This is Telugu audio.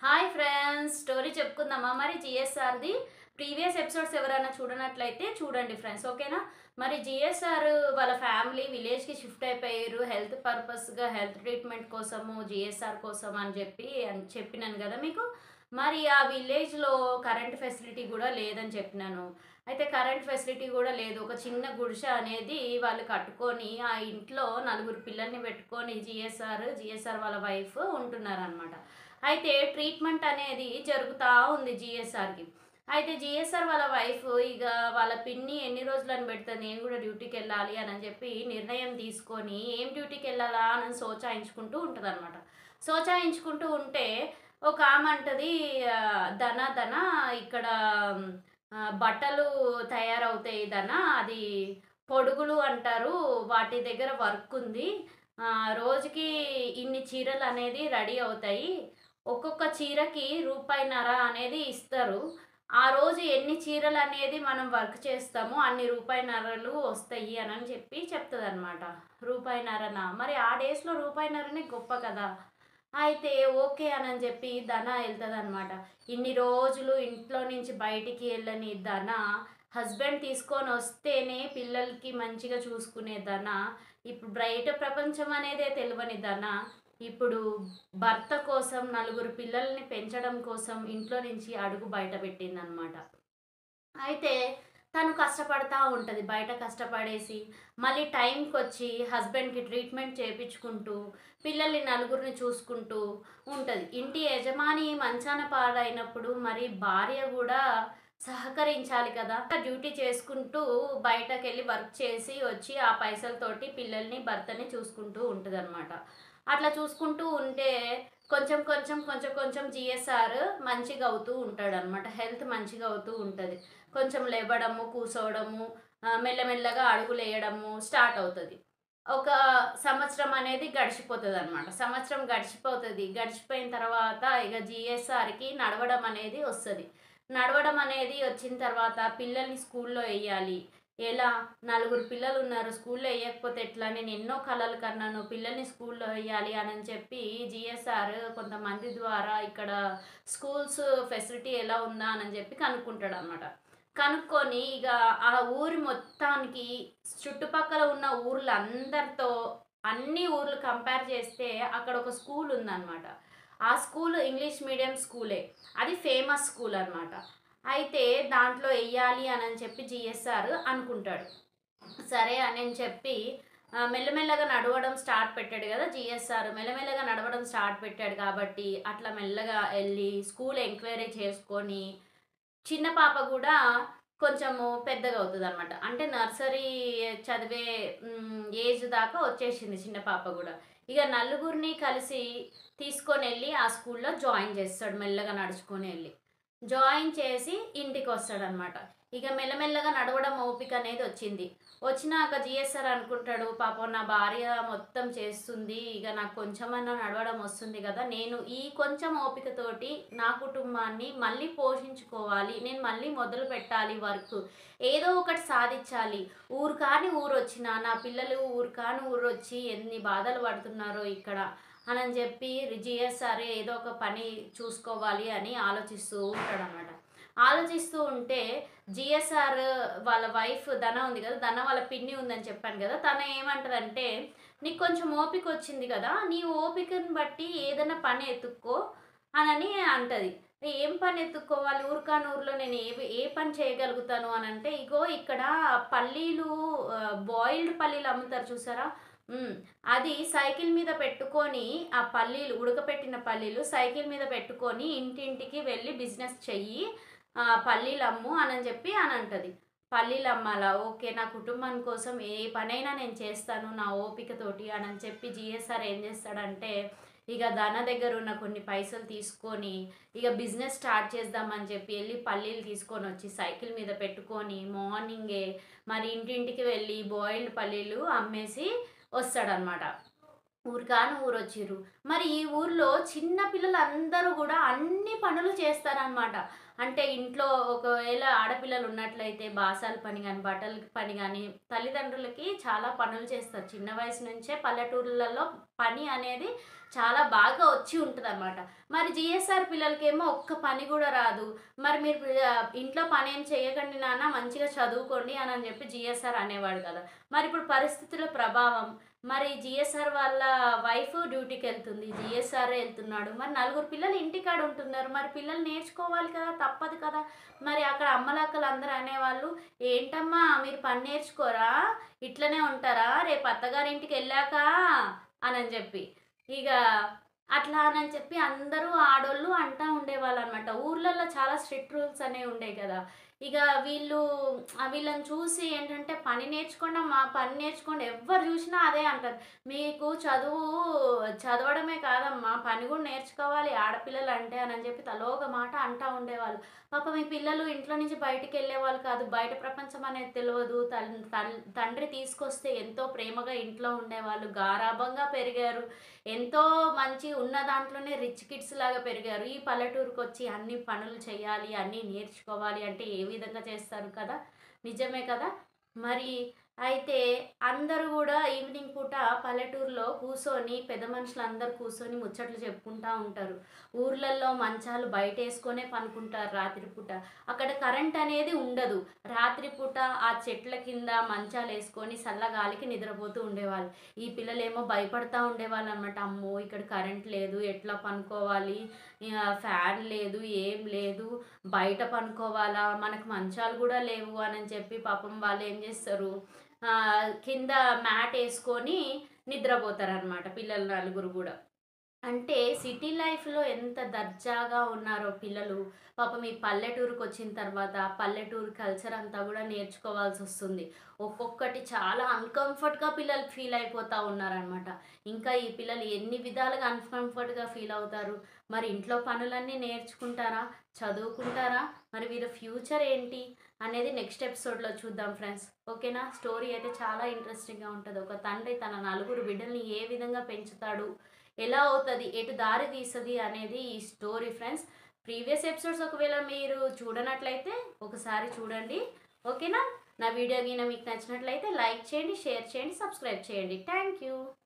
హాయ్ ఫ్రెండ్స్ స్టోరీ చెప్పుకుందామా మరి జిఎస్ఆర్ది ప్రీవియస్ ఎపిసోడ్స్ ఎవరైనా చూడనట్లయితే చూడండి ఫ్రెండ్స్ ఓకేనా మరి జిఎస్ఆర్ వాళ్ళ ఫ్యామిలీ విలేజ్కి షిఫ్ట్ అయిపోయారు హెల్త్ పర్పస్గా హెల్త్ ట్రీట్మెంట్ కోసము జిఎస్ఆర్ కోసం అని చెప్పి అని చెప్పినాను కదా మీకు మరి ఆ విలేజ్లో కరెంట్ ఫెసిలిటీ కూడా లేదని చెప్పినాను అయితే కరెంట్ ఫెసిలిటీ కూడా లేదు ఒక చిన్న గుడిసె అనేది వాళ్ళు కట్టుకొని ఆ ఇంట్లో నలుగురు పిల్లల్ని పెట్టుకొని జిఎస్ఆర్ జిఎస్ఆర్ వాళ్ళ వైఫ్ ఉంటున్నారనమాట అయితే ట్రీట్మెంట్ అనేది జరుగుతూ ఉంది జిఎస్ఆర్కి అయితే జిఎస్ఆర్ వాళ్ళ వైఫ్ ఇక వాళ్ళ పిన్ని ఎన్ని రోజులని పెడుతుంది నేను కూడా డ్యూటీకి వెళ్ళాలి అని చెప్పి నిర్ణయం తీసుకొని ఏం డ్యూటీకి వెళ్ళాలా అని సోచాయించుకుంటూ ఉంటుంది అనమాట సోచాయించుకుంటూ ఉంటే ఒక ఆమె అంటది ఆ, ధన ధన ఇక్కడ ఆ, బట్టలు తయారవుతాయి ధన అది పొడుగులు అంటారు వాటి దగ్గర వర్క్ ఉంది ఆ, రోజుకి ఇన్ని చీరలు అనేది రెడీ అవుతాయి ఒక్కొక్క చీరకి రూపాయిన్నర అనేది ఇస్తారు ఆ రోజు ఎన్ని చీరలు అనేది మనం వర్క్ చేస్తామో అన్ని రూపాయిన్నరలు వస్తాయి అని అని చెప్పి చెప్తుంది అనమాట రూపాయిన్నరన మరి ఆ డేస్లో రూపాయిన్నరనే గొప్ప కదా అయితే ఓకే అని చెప్పి ధన వెళ్తుంది అనమాట ఇన్ని రోజులు ఇంట్లో నుంచి బయటికి వెళ్ళని ధన హస్బెండ్ తీసుకొని వస్తేనే పిల్లలకి మంచిగా చూసుకునే ధన ఇప్పుడు బయట ప్రపంచం అనేదే తెలియని ధన ఇప్పుడు భర్త కోసం నలుగురు పిల్లల్ని పెంచడం కోసం ఇంట్లో నుంచి అడుగు బయట పెట్టిందనమాట అయితే తను కష్టపడతా ఉంటుంది బయట కష్టపడేసి మళ్ళీ టైంకి వచ్చి హస్బెండ్కి ట్రీట్మెంట్ చేయించుకుంటూ పిల్లల్ని నలుగురిని చూసుకుంటూ ఉంటుంది ఇంటి యజమాని మంచాన పాడైనప్పుడు మరి భార్య కూడా సహకరించాలి కదా డ్యూటీ చేసుకుంటూ బయటకు వెళ్ళి వర్క్ చేసి వచ్చి ఆ పైసలతోటి పిల్లల్ని భర్తని చూసుకుంటూ ఉంటుంది అట్లా చూసుకుంటూ ఉంటే కొంచెం కొంచెం కొంచెం కొంచెం జిఎస్ఆర్ మంచిగా అవుతూ ఉంటాడు అనమాట హెల్త్ మంచిగా అవుతూ ఉంటుంది కొంచెం లేవడము కూసోవడము ఆ, మెల్లమెల్లగా అడుగులు వేయడము స్టార్ట్ అవుతుంది ఒక సంవత్సరం అనేది గడిచిపోతుంది అనమాట సంవత్సరం గడిచిపోతుంది గడిచిపోయిన తర్వాత ఇక జిఎస్ఆర్కి నడవడం అనేది వస్తుంది నడవడం అనేది వచ్చిన తర్వాత పిల్లల్ని స్కూల్లో వేయాలి ఎలా నలుగురు పిల్లలు ఉన్నారు స్కూల్లో వేయకపోతే ఎట్లా నేను ఎన్నో కళలు కన్నాను పిల్లల్ని స్కూల్లో వేయాలి అని చెప్పి జిఎస్ఆర్ కొంతమంది ద్వారా ఇక్కడ స్కూల్స్ ఫెసిలిటీ ఎలా ఉందా అని చెప్పి కనుక్కుంటాడు అనమాట కనుక్కొని ఇక ఆ ఊరి మొత్తానికి చుట్టుపక్కల ఉన్న ఊర్లందరితో అన్ని ఊర్లు కంపేర్ చేస్తే అక్కడ ఒక స్కూల్ ఉందన్నమాట ఆ స్కూల్ ఇంగ్లీష్ మీడియం స్కూలే అది ఫేమస్ స్కూల్ అనమాట అయితే దాంట్లో వెయ్యాలి అని అని చెప్పి జిఎస్ఆర్ అనుకుంటాడు సరే అని చెప్పి ఆ, మెల్లమెల్లగా నడవడం స్టార్ట్ పెట్టాడు కదా జిఎస్ఆర్ మెల్లమెల్లగా నడవడం స్టార్ట్ పెట్టాడు కాబట్టి అట్లా మెల్లగా వెళ్ళి స్కూల్ ఎంక్వైరీ చేసుకొని చిన్న పాప కూడా కొంచెము పెద్దగా అవుతుంది అనమాట అంటే నర్సరీ చదివే మ్, ఏజ్ దాకా వచ్చేసింది చిన్న పాప కూడా ఇక నలుగురిని కలిసి తీసుకొని వెళ్ళి ఆ స్కూల్లో జాయిన్ చేస్తాడు మెల్లగా నడుచుకొని వెళ్ళి జాయిన్ చేసి ఇంటికి వస్తాడనమాట ఇక మెల్లమెల్లగా నడవడం ఓపిక అనేది వచ్చింది వచ్చినాక జిఎస్ఆర్ అనుకుంటాడు పాపం నా భార్య మొత్తం చేస్తుంది ఇక నాకు కొంచెమన్నా నడవడం వస్తుంది కదా నేను ఈ కొంచెం ఓపికతోటి నా కుటుంబాన్ని మళ్ళీ పోషించుకోవాలి నేను మళ్ళీ మొదలు పెట్టాలి వర్క్ ఏదో ఒకటి సాధించాలి ఊరు కాని ఊరు వచ్చిన నా పిల్లలు ఊరు కాని ఊరు వచ్చి ఎన్ని బాధలు పడుతున్నారో ఇక్కడ అని చెప్పి జిఎస్ఆర్ ఏదో ఒక పని చూసుకోవాలి అని ఆలోచిస్తూ ఉంటాడు అనమాట ఆలోచిస్తూ ఉంటే జిఎస్ఆర్ వాళ్ళ వైఫ్ ధన ఉంది కదా ధన వాళ్ళ పిన్ని ఉందని చెప్పాను కదా తన ఏమంటదంటే నీకు కొంచెం ఓపిక వచ్చింది కదా నీ ఓపికని బట్టి ఏదైనా పని ఎత్తుక్కో అనని అంటది ఏం పని ఎత్తుక్కోవాలి ఊరికాని ఊర్లో నేను ఏ ఏ పని చేయగలుగుతాను అని అంటే ఇగో ఇక్కడ పల్లీలు బాయిల్డ్ పల్లీలు అమ్ముతారు చూసారా మ్మ్. అది సైకిల్ మీద పెట్టుకొని ఆ పల్లీలు ఉడకపెట్టిన పల్లీలు సైకిల్ మీద పెట్టుకొని ఇంటింటికి వెళ్ళి బిజినెస్ చెయ్యి ఆ, పల్లీలు అమ్ము అని చెప్పి అని అంటది పల్లీలు అమ్మాలా ఓకే నా కుటుంబం కోసం ఏ పనైనా నేను చేస్తాను నా ఓపికతోటి అని అని చెప్పి జిఎస్ఆర్ ఏం చేస్తాడంటే ఇక ధన దగ్గర ఉన్న కొన్ని పైసలు తీసుకొని ఇక బిజినెస్ స్టార్ట్ చేద్దామని చెప్పి వెళ్ళి పల్లీలు తీసుకొని వచ్చి సైకిల్ మీద పెట్టుకొని మార్నింగే మరి ఇంటింటికి వెళ్ళి బాయిల్డ్ పల్లీలు అమ్మేసి వస్తాడనమాట ఊరికాను ఊరు వచ్చిర్రు మరి ఈ ఊర్లో చిన్న పిల్లలు అందరూ కూడా అన్ని పనులు చేస్తారనమాట అంటే ఇంట్లో ఒకవేళ ఆడపిల్లలు ఉన్నట్లయితే బాసాల పని కానీ బట్టల పని కానీ తల్లిదండ్రులకి చాలా పనులు చేస్తారు చిన్న వయసు నుంచే పల్లెటూర్లలో పని అనేది చాలా బాగా వచ్చి ఉంటుంది అనమాట మరి జిఎస్ఆర్ పిల్లలకేమో ఒక్క పని కూడా రాదు మరి మీరు ఆ, ఇంట్లో పని ఏం చేయకండి నాన్న మంచిగా చదువుకోండి అని అని చెప్పి జిఎస్ఆర్ అనేవాడు కదా మరి ఇప్పుడు పరిస్థితుల ప్రభావం మరి జిఎస్ఆర్ వాళ్ళ వైఫ్ డ్యూటీకి వెళ్తుంది జిఎస్ఆర్ వెళ్తున్నాడు మరి నలుగురు పిల్లలు ఇంటికాడ ఉంటున్నారు మరి పిల్లలు నేర్చుకోవాలి కదా తప్పదు కదా మరి అక్కడ అమ్మలక్కలు అందరూ అనేవాళ్ళు ఏంటమ్మా మీరు పని నేర్చుకోరా ఇట్లనే ఉంటారా రేపు అత్తగారింటికి వెళ్ళాక అని చెప్పి ఇక అట్లా అని చెప్పి అందరూ ఆడోళ్ళు అంటా ఉండేవాళ్ళు అనమాట ఊర్లలో చాలా స్ట్రిక్ట్ రూల్స్ అనేవి ఉండేవి కదా ఇక వీళ్ళు ఆ వీళ్ళని చూసి ఏంటంటే పని నేర్చుకోండి మా పని నేర్చుకోండి ఎవరు చూసినా అదే అంటారు మీకు చదువు చదవడమే కాదమ్మా పని కూడా నేర్చుకోవాలి ఆడపిల్లలు అంటే అని చెప్పి తలో ఒక మాట అంటా ఉండేవాళ్ళు పాప మీ పిల్లలు ఇంట్లో నుంచి బయటికి వెళ్ళేవాళ్ళు కాదు బయట ప్రపంచం అనేది తెలియదు తన్- తన్- తండ్రి తీసుకొస్తే ఎంతో ప్రేమగా ఇంట్లో ఉండేవాళ్ళు గారాభంగా పెరిగారు ఎంతో మంచి ఉన్న దాంట్లోనే రిచ్ కిడ్స్ లాగా పెరిగారు ఈ పల్లెటూరుకు వచ్చి అన్ని పనులు చేయాలి అన్నీ నేర్చుకోవాలి అంటే ఏ విధంగా చేస్తారు కదా నిజమే కదా మరి అయితే అందరూ కూడా ఈవినింగ్ పూట పల్లెటూరులో కూర్చొని పెద్ద మనుషులు అందరు కూర్చొని ముచ్చట్లు చెప్పుకుంటూ ఉంటారు ఊర్లలో మంచాలు బయట వేసుకొనే పనుకుంటారు రాత్రిపూట అక్కడ కరెంట్ అనేది ఉండదు రాత్రిపూట ఆ చెట్ల కింద మంచాలు వేసుకొని చల్లగాలికి నిద్రపోతూ ఉండేవాళ్ళు ఈ పిల్లలేమో భయపడతా ఉండేవాళ్ళు అనమాట అమ్మో ఇక్కడ కరెంట్ లేదు ఎట్లా పనుకోవాలి ఆ, ఫ్యాన్ లేదు ఏం లేదు బయట పనుకోవాలా మనకు మంచాలు కూడా లేవు అని చెప్పి పాపం వాళ్ళు ఏం చేస్తారు ఆ, కింద మ్యాట్ వేసుకొని నిద్రపోతారు అనమాట పిల్లలు నలుగురు కూడా అంటే సిటీ లైఫ్లో ఎంత దర్జాగా ఉన్నారో పిల్లలు పాపం ఈ పల్లెటూరుకు వచ్చిన తర్వాత పల్లెటూరు కల్చర్ అంతా కూడా నేర్చుకోవాల్సి వస్తుంది ఒక్కొక్కటి చాలా అన్కంఫర్ట్గా పిల్లలు ఫీల్ అయిపోతూ ఉన్నారనమాట ఇంకా ఈ పిల్లలు ఎన్ని విధాలుగా అన్కంఫర్ట్గా ఫీల్ అవుతారు మరి ఇంట్లో పనులన్నీ నేర్చుకుంటారా చదువుకుంటారా మరి వీళ్ళ ఫ్యూచర్ ఏంటి అనేది నెక్స్ట్ ఎపిసోడ్లో చూద్దాం ఫ్రెండ్స్ ఓకేనా స్టోరీ అయితే చాలా ఇంట్రెస్టింగ్గా ఉంటుంది ఒక తండ్రి తన నలుగురు బిడ్డల్ని ఏ విధంగా పెంచుతాడు ఎలా అవుతుంది ఎటు దారి తీస్తుంది అనేది ఈ స్టోరీ ఫ్రెండ్స్ ప్రీవియస్ ఎపిసోడ్స్ ఒకవేళ మీరు చూడనట్లయితే ఒకసారి చూడండి ఓకేనా నా వీడియో గిన మీకు నచ్చినట్లయితే లైక్ చేయండి షేర్ చేయండి సబ్స్క్రైబ్ చేయండి థ్యాంక్ యూ